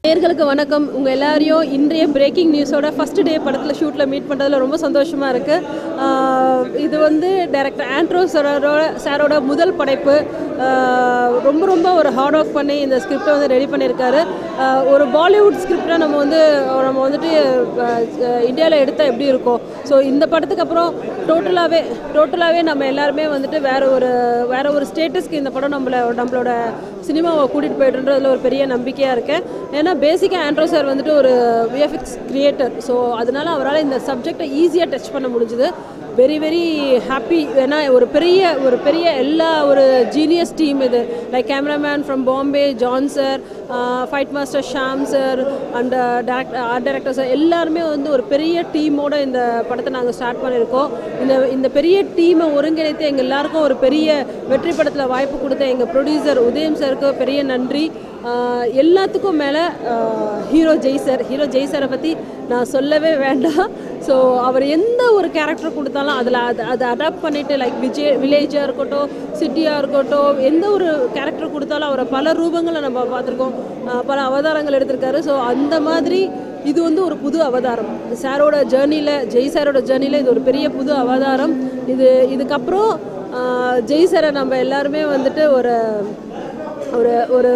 நேர்களுக்கு வணக்கம் உங்கள் எல்லாரையும் இன்றைய பிரேக்கிங் நியூஸோட ஃபஸ்ட் டே படத்தில் ஷூட்டில் மீட் பண்ணுறதுல ரொம்ப சந்தோஷமாக இருக்குது இது வந்து டைரக்டர் ஆண்ட்ரோ சாரோட சாரோட முதல் படைப்பு ஆஹ் ரொம்ப ரொம்ப ஒரு ஹார்ட் ஒர்க் பண்ணி இந்த ஸ்கிரிப்டை வந்து ரெடி பண்ணியிருக்காரு ஆஹ் ஒரு பாலிவுட் ஸ்கிரிப்டை நம்ம வந்து நம்ம வந்துட்டு இந்தியாவில் எடுத்தால் எப்படி இருக்கும் ஸோ இந்த படத்துக்கு அப்புறம் டோட்டலாகவே டோட்டலாகவே நம்ம எல்லாருமே வந்துட்டு வேற ஒரு வேற ஒரு ஸ்டேட்டஸ்க்கு இந்த படம் நம்மள நம்மளோட சினிமாவை கூட்டிகிட்டு போயிட்டுன்றதுல ஒரு பெரிய நம்பிக்கையாக இருக்கேன் ஏன்னா பேசிக்காக ஆண்ட்ரோ சார் வந்துட்டு ஒரு விஎஃப்எக்ஸ் கிரியேட்டர் ஸோ அதனால அவரால் இந்த சப்ஜெக்டை ஈஸியாக டச் பண்ண முடிஞ்சுது வெரி வெரி ஹாப்பி ஏன்னா ஒரு பெரிய ஒரு பெரிய எல்லா ஒரு ஜீனியஸ் டீம் இது like cameraman from Bombay John sir fight master Sham sir and director art director sir எல்லாருமே வந்து ஒரு பெரிய டீமோட இந்த படத்தை நாங்கள் ஸ்டார்ட் பண்ணியிருக்கோம் இந்த இந்த பெரிய டீமை ஒருங்கிணைத்து எங்கள் எல்லாருக்கும் ஒரு பெரிய வெற்றி படத்தில் வாய்ப்பு கொடுத்த எங்கள் ப்ரொடியூசர் உதயம் சாருக்கு பெரிய நன்றி ஆஹ் எல்லாத்துக்கும் மேலே hero Jai sir hero Jai சாரை பற்றி நான் சொல்லவே வேண்டாம் ஸோ அவர் எந்த ஒரு கேரக்டர் கொடுத்தாலும் அதில் அது அதை அடாப்ட் பண்ணிவிட்டு லைக் விஜய் வில்லேஜாக இருக்கட்டும் சிட்டியாக இருக்கட்டும் எந்த ஒரு கேரக்டர் கொடுத்தாலும் அவரை பல ரூபங்களை நம்ம பார்த்துருக்கோம் ஆஹ் பல அவதாரங்கள் எடுத்திருக்காரு ஸோ அந்த மாதிரி இது வந்து ஒரு புது அவதாரம் சாரோட ஜேர்னியில் ஜெய் சாரோட ஜேர்னியில் இது ஒரு பெரிய புது அவதாரம் இது இதுக்கப்புறம் ஆஹ் ஜெய் சாரை நம்ம எல்லாருமே வந்துட்டு ஒரு ஒரு ஒரு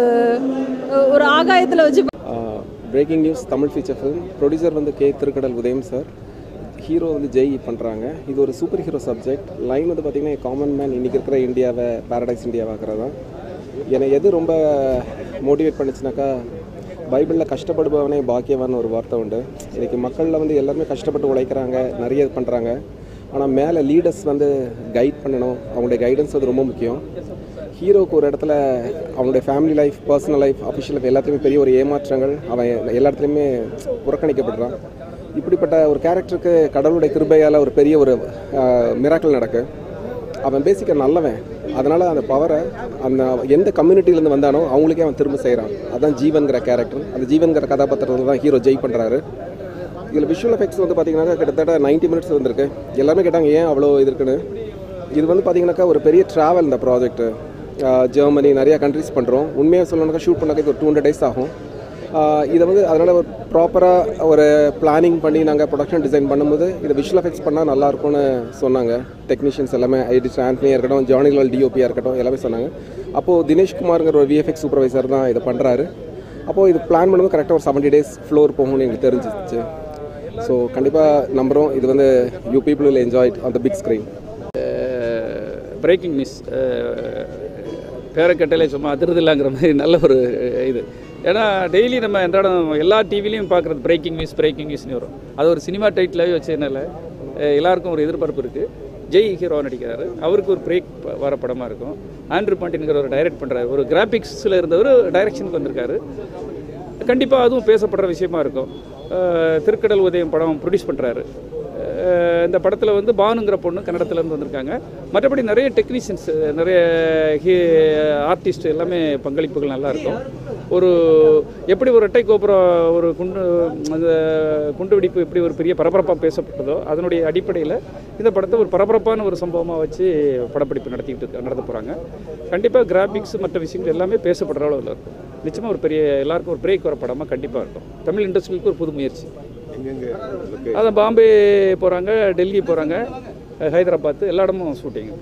ஒரு ஆகாயத்தில் வச்சு breaking news Tamil feature film producer வந்து K Thirukadal Udhayam sir hero வந்து ஜெய் பண்ணுறாங்க இது ஒரு சூப்பர் ஹீரோ சப்ஜெக்ட் லைன் வந்து பார்த்திங்கன்னா காமன் மேன் இன்றைக்கி இருக்கிற இந்தியாவை பேரடைஸ் இந்தியாவாக்குறது தான் என்னை எது ரொம்ப மோட்டிவேட் பண்ணுச்சுனாக்கா பைபிளில் கஷ்டப்படுபவனே பாக்கியவான் ஒரு வார்த்தை உண்டு இன்றைக்கி மக்களில் வந்து எல்லாருமே கஷ்டப்பட்டு உழைக்கிறாங்க நிறைய இது பண்ணுறாங்க ஆனால் மேலே லீடர்ஸ் வந்து கைட் பண்ணணும் அவங்களுடைய கைடன்ஸ் வந்து ரொம்ப முக்கியம் ஹீரோவுக்கு ஒரு இடத்துல அவனுடைய family life personal life official life எல்லாத்துலேயுமே பெரிய ஒரு ஏமாற்றங்கள் அவன் எல்லா இடத்துலையுமே புறக்கணிக்கப்படுறான் இப்படிப்பட்ட ஒரு கேரக்டருக்கு கடவுளுடைய கிருபையால் ஒரு பெரிய ஒரு மிராக்கள் நடக்கு அவன் பேசிக்க நல்லவன் அதனால் அந்த பவரை அந்த எந்த கம்யூனிட்டிலேருந்து வந்தானோ அவங்களுக்கே அவன் திரும்ப செய்கிறான் அதான் ஜீவன்கிற கேரக்டர் அந்த ஜீவன்கிற கதாபாத்திரத்தில் தான் ஹீரோ ஜெய் பண்ணுறாரு இதில் விஷுவல் எஃபெக்ட்ஸ் வந்து பார்த்தீங்கன்னா கிட்டத்தட்ட 90 மினிட்ஸ் வந்திருக்கு எல்லாருமே கேட்டாங்க ஏன் அவ்வளோ இது இருக்குன்னு இது வந்து பார்த்தீங்கன்னாக்கா ஒரு பெரிய ட்ராவல் இந்த ப்ராஜெக்ட்டு ஜெர்மனி நிறையா கண்ட்ரிஸ் பண்ணுறோம் உண்மையாக சொல்லணும்னாக்கா ஷூட் பண்ணாக்க இது ஒரு டூ ஹண்ட்ரட் டேஸ் ஆகும் ஆஹ் இதை வந்து அதனால் ஒரு ப்ராப்பராக ஒரு பிளானிங் பண்ணி நாங்கள் ப்ரொடக்ஷன் டிசைன் பண்ணும்போது இதை விஷுவல் எஃபெக்ட்ஸ் பண்ணால் நல்லாயிருக்கும்னு சொன்னாங்க டெக்னீஷியன்ஸ் எல்லாமே எடிட்டர் ஆண்டனியாக இருக்கட்டும் ஜானிலால் டிஓபியாக இருக்கட்டும் எல்லாமே சொன்னாங்க அப்போது தினேஷ்குமாருங்கிற ஒரு விஎஃப்எக்ஸ் சூப்பர்வைசர் தான் இதை பண்ணுறாரு அப்போது இது பிளான் பண்ணும்போது கரெக்டாக ஒரு செவன்ட்டி டேஸ் ஃப்ளோர் போகும்னு எங்களுக்கு தெரிஞ்சிச்சு ஸோ கண்டிப்பாக நம்புகிறோம் இது வந்து you people will enjoy it on the big screen breaking news பேரை கட்டளை சும்மா அதிர்தில்லாங்கிற மாதிரி நல்ல ஒரு இது ஏன்னா டெய்லி நம்ம அன்றாடம் எல்லா டிவிலையும் பார்க்குறது பிரேக்கிங் நியூஸ் பிரேக்கிங் நியூஸ்னு வரும் அது ஒரு சினிமா டைட்டிலாகவே வச்சதுனால அஹ், எல்லாருக்கும் ஒரு எதிர்பார்ப்பு இருக்குது ஜெய் ஹீரோ நடிக்கிறாரு அவருக்கு ஒரு பிரேக் வர படமாக இருக்கும் ஆண்ட்ரூ பாண்டின்கிற ஒரு டைரக்ட் பண்ணுறாரு ஒரு கிராஃபிக்ஸில் இருந்தவர் டைரக்ஷனுக்கு வந்திருக்காரு கண்டிப்பாக அதுவும் பேசப்படுற விஷயமா இருக்கும் அஹ், திருக்கடல் உதயம் படம் ப்ரொடியூஸ் பண்ணுறாரு இந்த படத்தில் வந்து பானுங்கிற பொண்ணு கன்னடத்துலேருந்து வந்திருக்காங்க மற்றபடி நிறைய டெக்னீஷியன்ஸ் நிறைய ஹீ ஆர்டிஸ்ட் எல்லாமே பங்களிப்புகள் நல்லா இருக்கும் ஒரு எப்படி ஒரு இரட்டை கோபுரம் ஒரு குண்டு அந்த குண்டு வெடிப்பு எப்படி ஒரு பெரிய பரபரப்பாக பேசப்பட்டதோ அதனுடைய அடிப்படையில் இந்த படத்தை ஒரு பரபரப்பான ஒரு சம்பவமாக வச்சு படப்பிடிப்பு நடத்திக்கிட்டு இருக்க நடத்த போகிறாங்க கண்டிப்பாக கிராஃபிக்ஸ் மற்ற விஷயங்கள் எல்லாமே பேசப்படுற அளவில் இருக்கும் நிச்சயமாக ஒரு பெரிய எல்லாருக்கும் ஒரு பிரேக் வர படமாக கண்டிப்பாக இருக்கும் தமிழ் இண்டஸ்ட்ரிக்கு ஒரு புது முயற்சி அதான் பாம்பே போகிறாங்க டெல்லி போகிறாங்க ஹைதராபாத் எல்லா இடமும் ஷூட்டிங்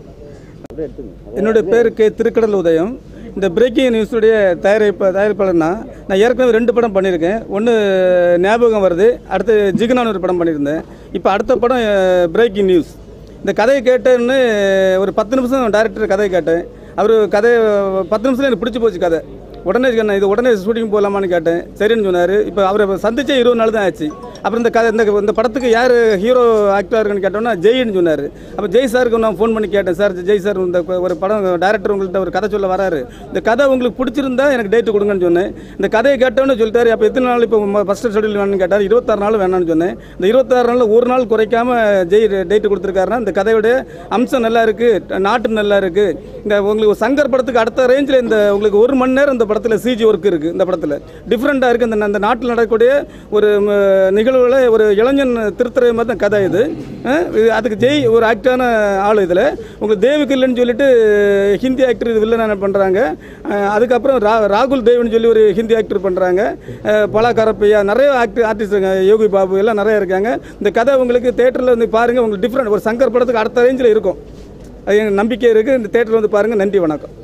என்னுடைய பேர் கே திருக்கடல் உதயம் இந்த பிரேக்கிங் நியூஸுடைய தயாரிப்ப தயாரிப்பாளர்னா நான் ஏற்கனவே ரெண்டு படம் பண்ணியிருக்கேன் ஒன்று ஞாபகம் வருது அடுத்து ஜிகனான் ஒரு படம் பண்ணியிருந்தேன் இப்போ அடுத்த படம் பிரேக்கிங் நியூஸ் இந்த கதையை கேட்டேன்னு ஒரு பத்து நிமிஷம் டேரக்டர் கதையை கேட்டேன் அவர் கதையை பத்து நிமிஷத்துல எனக்கு பிடிச்சி போச்சு கதை உடனே சொன்னேன் இது உடனே ஷூட்டிங் போகலாமான்னு கேட்டேன் சரின்னு சொன்னார் இப்போ அவரை சந்திச்சே இருபது நாள் தான் ஆச்சு அப்புறம் இந்த கதை இந்த இந்த படத்துக்கு யார் ஹீரோ ஆக்டராக இருக்குன்னு கேட்டோன்னா ஜெயின்னு சொன்னார் அப்போ ஜெய் சாருக்கு நான் ஃபோன் பண்ணி கேட்டேன் சார் ஜெய் சார் இந்த ஒரு படம் டேரக்டர் உங்கள்கிட்ட ஒரு கதை சொல்ல வராரு இந்த கதை உங்களுக்கு பிடிச்சிருந்தா எனக்கு டேட்டு கொடுங்கன்னு சொன்னேன் இந்த கதையை கேட்டோன்னு சொல்லிட்டாரு அப்போ எத்தனை நாள் இப்போ ஃபஸ்ட்டு ஷெடியூல் வேணும்னு கேட்டார் இருபத்தாறு நாள் வேணாம்னு சொன்னேன் இந்த இருபத்தாறு நாளில் ஒரு நாள் குறைக்காம ஜெய் டேட்டு கொடுத்துருக்காருன்னா இந்த கதையோட அம்சம் நல்லா இருக்குது நாட்டு நல்லா இருக்குது இந்த உங்களுக்கு சங்கர் படத்துக்கு அடுத்த ரேஞ்சில் இந்த உங்களுக்கு ஒரு மணி நேரம் இந்த படத்தில் சிஜி ஒர்க் இருக்குது இந்த படத்தில் டிஃப்ரெண்ட்டாக இருக்குது இந்த அந்த நாட்டில் நடக்கக்கூடிய ஒரு ம, நிகழ்வு நிகழ்வுகளை ஒரு இளைஞன் திருத்துறை மாதிரி தான் கதை இது அஹ் இது அதுக்கு ஜெய் ஒரு ஆக்டான ஆள் இதில் உங்களுக்கு தேவுக்கு இல்லைன்னு சொல்லிட்டு ஹிந்தி ஆக்டர் இது வில்லனான பண்ணுறாங்க அதுக்கப்புறம் ரா ராகுல் தேவ்னு சொல்லி ஒரு ஹிந்தி ஆக்டர் பண்ணுறாங்க பல கரப்பையா நிறைய ஆக்டர் ஆர்டிஸ்ட் இருக்காங்க யோகி பாபு எல்லாம் நிறைய இருக்காங்க இந்த கதை உங்களுக்கு தேட்டரில் வந்து பாருங்கள் உங்களுக்கு டிஃப்ரெண்ட் ஒரு சங்கர் படத்துக்கு அடுத்த ரேஞ்சில் இருக்கும் அது எனக்கு நம்பிக்கை இருக்குது இந்த தேட்டரில் வந்து பாருங்கள் நன்றி வணக்கம்